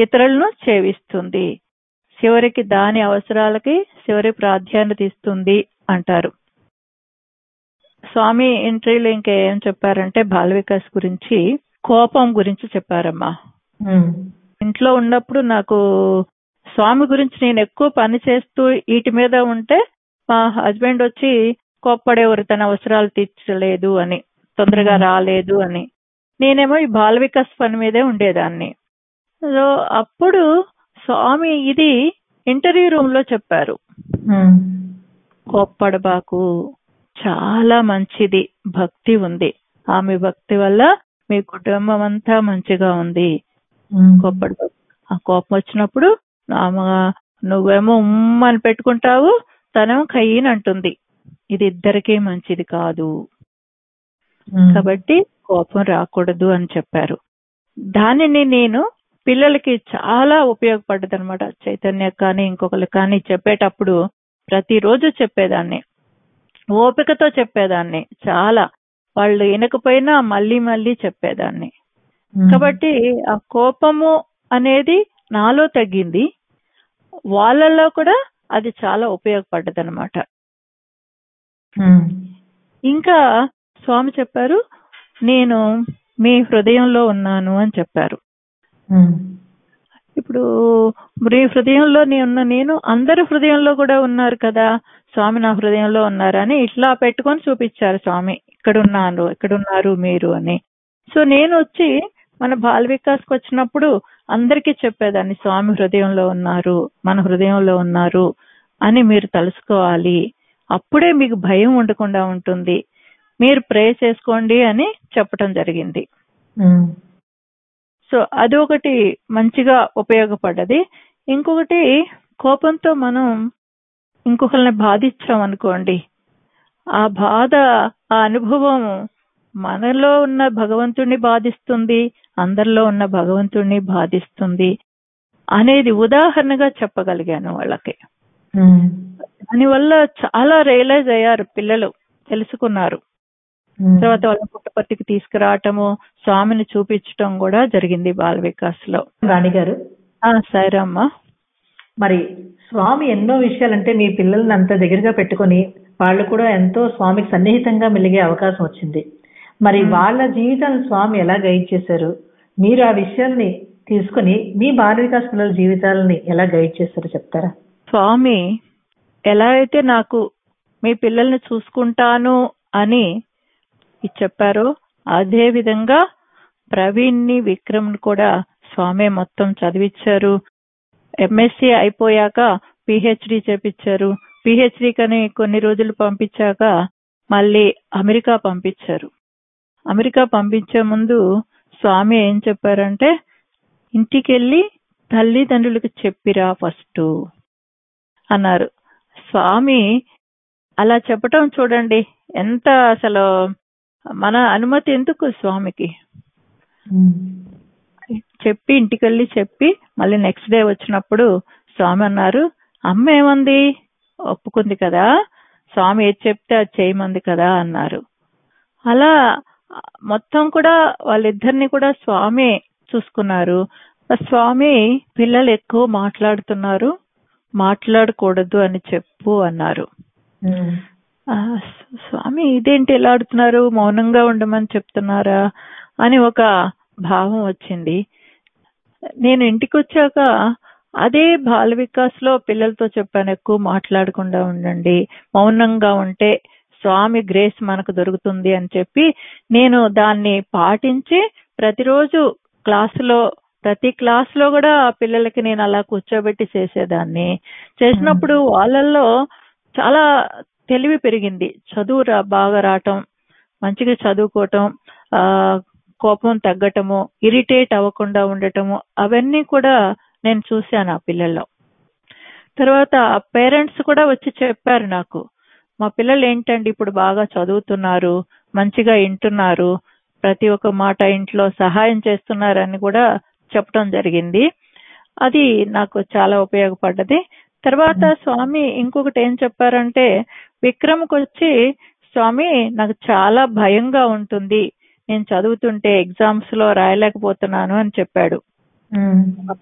ఇతరులను చేవిస్తుంది చివరికి దాని అవసరాలకి చివరి ప్రాధాన్యత ఇస్తుంది అంటారు స్వామి ఎంట్రీలో ఇంకా ఏం చెప్పారంటే బాల వికాస్ గురించి కోపం గురించి చెప్పారమ్మా ఉమ్, ఇంట్లో ఉన్నప్పుడు నాకు స్వామి గురించి నేను ఎక్కువ పని చేస్తూ వీటి మీద ఉంటే మా హస్బెండ్ వచ్చి కోప్పడేవారు తన అవసరాలు తీర్చలేదు అని తొందరగా రాలేదు అని నేనేమో ఈ బాల వికాస్ పని మీదే ఉండేదాన్ని సో అప్పుడు స్వామి ఇది ఇంటర్వ్యూ రూమ్ లో చెప్పారు ఉమ్, కోప్పడబాకు చాలా మంచిది భక్తి ఉంది ఆమె భక్తి వల్ల మీ కుటుంబం అంతా మంచిగా ఉంది ఉమ్, కోప్పడబాకు ఆ కోపం వచ్చినప్పుడు ఆమె నువ్వేమో ఉమ్ అని పెట్టుకుంటావు తనేమో కయ్యని అంటుంది ఇది ఇద్దరికీ మంచిది కాదు ఉమ్, కాబట్టి కోపం రాకూడదు అని చెప్పారు దానిని నేను పిల్లలకి చాలా ఉపయోగపడ్డది అనమాట చైతన్య కానీ ఇంకొకరికి కానీ చెప్పేటప్పుడు ప్రతిరోజు చెప్పేదాన్ని ఓపికతో చెప్పేదాన్ని చాలా వాళ్ళు వినకపోయినా మళ్ళీ మళ్ళీ చెప్పేదాన్ని ఉమ్, కాబట్టి ఆ కోపము అనేది నాలో తగ్గింది వాళ్ళలో కూడా అది చాలా ఉపయోగపడ్డది అనమాట ఉమ్, ఇంకా స్వామి చెప్పారు నేను మీ హృదయంలో ఉన్నాను అని చెప్పారు ఉమ్, ఇప్పుడు మీ హృదయంలో నే ఉన్న నేను అందరి హృదయంలో కూడా ఉన్నారు కదా స్వామి నా హృదయంలో ఉన్నారని ఇట్లా పెట్టుకొని చూపించారు స్వామి ఇక్కడ ఉన్నాను ఇక్కడ ఉన్నారు మీరు అని సో నేను వచ్చి మన బాల వికాస్కి వచ్చినప్పుడు అందరికీ చెప్పేదాన్ని స్వామి హృదయంలో ఉన్నారు మన హృదయంలో ఉన్నారు అని మీరు తలుసుకోవాలి అప్పుడే మీకు భయం ఉండకుండా ఉంటుంది మీరు ప్రే చేసుకోండి అని చెప్పటం జరిగింది ఉమ్, సో అదొకటి మంచిగా ఉపయోగపడ్డది ఇంకొకటి కోపంతో మనం ఇంకొకరిని బాధించాం అనుకోండి ఆ బాధ ఆ అనుభవం మనలో ఉన్న భగవంతుణ్ణి బాధిస్తుంది అందరిలో ఉన్న భగవంతుణ్ణి బాధిస్తుంది అనేది ఉదాహరణగా చెప్పగలిగాను వాళ్ళకి ఉమ్, దానివల్ల చాలా రియలైజ్ అయ్యారు పిల్లలు తెలుసుకున్నారు ఉమ్. తర్వాత వాళ్ళ పుట్టపర్తికి తీసుకురావటము స్వామిని చూపించటం కూడా జరిగింది బాల వికాస్ లో రాణి గారు ఆ సరే అమ్మా మరి స్వామి ఎన్నో విషయాలంటే మీ పిల్లల్ని అంత దగ్గరగా పెట్టుకొని వాళ్ళు కూడా ఎంతో స్వామికి సన్నిహితంగా మెలిగే అవకాశం వచ్చింది మరి వాళ్ళ జీవితాలను స్వామి ఎలా గైడ్ చేశారు మీరు ఆ విషయాల్ని తీసుకొని మీ బాల వికాస్ పిల్లల జీవితాలని ఎలా గైడ్ చేస్తారో చెప్తారా స్వామి ఎలా అయితే నాకు మీ పిల్లల్ని చూసుకుంటాను అని చెప్పారో అదే విధంగా ప్రవీణ్ ని విక్రమ్ ని కూడా స్వామి మొత్తం చదివించారు ఎంఎస్సి అయిపోయాక పిహెచ్డి చేపించారు పిహెచ్డి కని కొన్ని రోజులు పంపించాక మళ్ళీ అమెరికా పంపించారు అమెరికా పంపించే ముందు స్వామి ఏం చెప్పారంటే ఇంటికెళ్ళి తల్లిదండ్రులకు చెప్పిరా ఫస్ట్ అన్నారు స్వామి అలా చెప్పటం చూడండి ఎంత అసలు మన అనుమతి ఎందుకు స్వామికి చెప్పి ఇంటికెళ్ళి చెప్పి మళ్ళీ నెక్స్ట్ డే వచ్చినప్పుడు స్వామి అన్నారు అమ్మ ఏమంది ఒప్పుకుంది కదా స్వామి ఏది చెప్తే అది చేయమంది కదా అన్నారు అలా మొత్తం కూడా వాళ్ళిద్దరిని కూడా స్వామి చూసుకున్నారు స్వామి పిల్లలు ఎక్కువ మాట్లాడుతున్నారు మాట్లాడకూడదు అని చెప్పు అన్నారు ఆ, స్వామి ఇదేంటి ఎలా ఆడుతున్నారు మౌనంగా ఉండమని చెప్తున్నారా అని ఒక భావం వచ్చింది నేను ఇంటికి వచ్చాక అదే బాల వికాస్ లో పిల్లలతో చెప్పాను ఎక్కువ మాట్లాడకుండా ఉండండి మౌనంగా ఉంటే స్వామి గ్రేస్ మనకు దొరుకుతుంది అని చెప్పి నేను దాన్ని పాటించి ప్రతిరోజు క్లాసులో ప్రతి క్లాస్ లో కూడా ఆ పిల్లలకి నేను అలా కూర్చోబెట్టి చేసేదాన్ని చేసినప్పుడు వాళ్ళల్లో చాలా తెలివి పెరిగింది చదువు రా బాగా రావటం మంచిగా చదువుకోవటం ఆ కోపం తగ్గటము ఇరిటేట్ అవ్వకుండా ఉండటము అవన్నీ కూడా నేను చూశాను ఆ పిల్లల్లో తర్వాత పేరెంట్స్ కూడా వచ్చి చెప్పారు నాకు మా పిల్లలు ఏంటండి ఇప్పుడు బాగా చదువుతున్నారు మంచిగా వింటున్నారు ప్రతి ఒక్క మాట ఇంట్లో సహాయం చేస్తున్నారని కూడా చెప్పడం జరిగింది అది నాకు చాలా ఉపయోగపడ్డది తర్వాత స్వామి ఇంకొకటి ఏం చెప్పారంటే విక్రమ్కి వచ్చి స్వామి నాకు చాలా భయంగా ఉంటుంది నేను చదువుతుంటే ఎగ్జామ్స్ లో రాయలేకపోతున్నాను అని చెప్పాడు